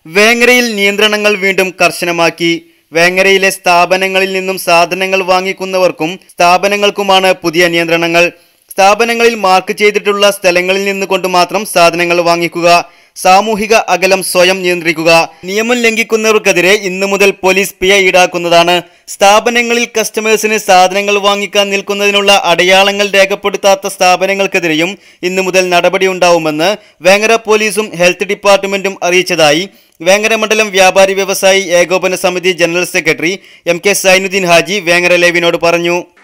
വേങ്ങരയിൽ നിയന്ത്രണങ്ങൾ വീണ്ടും കർശനമാക്കി വേങ്ങരയിലെ സ്ഥാപനങ്ങളിൽ നിന്നും സാധനങ്ങൾ വാങ്ങിക്കുന്നവർക്കും സ്ഥാപനങ്ങൾക്കുമാണ് പുതിയ നിയന്ത്രണങ്ങൾ സ്ഥാപനങ്ങളിൽ മാർക്ക് ചെയ്തിട്ടുള്ള സ്ഥലങ്ങളിൽ നിന്ന് കൊണ്ട് മാത്രം സാധനങ്ങൾ വാങ്ങിക്കുക സാമൂഹിക അകലം സ്വയം നിയന്ത്രിക്കുക നിയമം ലംഘിക്കുന്നവർക്കെതിരെ ഇന്നു മുതൽ പോലീസ് പിഴ ഈടാക്കുന്നതാണ് സ്ഥാപനങ്ങളിൽ കസ്റ്റമേഴ്സിന് സാധനങ്ങൾ വാങ്ങിക്കാൻ നിൽക്കുന്നതിനുള്ള അടയാളങ്ങൾ രേഖപ്പെടുത്താത്ത സ്ഥാപനങ്ങൾക്കെതിരെയും ഇന്നു മുതൽ നടപടി ഉണ്ടാവുമെന്ന് വേങ്ങര പോലീസും ഹെൽത്ത് ഡിപ്പാർട്ട്മെന്റും അറിയിച്ചതായി വേങ്ങര മണ്ഡലം വ്യാപാരി വ്യവസായി ഏകോപന സമിതി general secretary M K Sainuddeen Haji Vengara ലേവിനോട് പറഞ്ഞു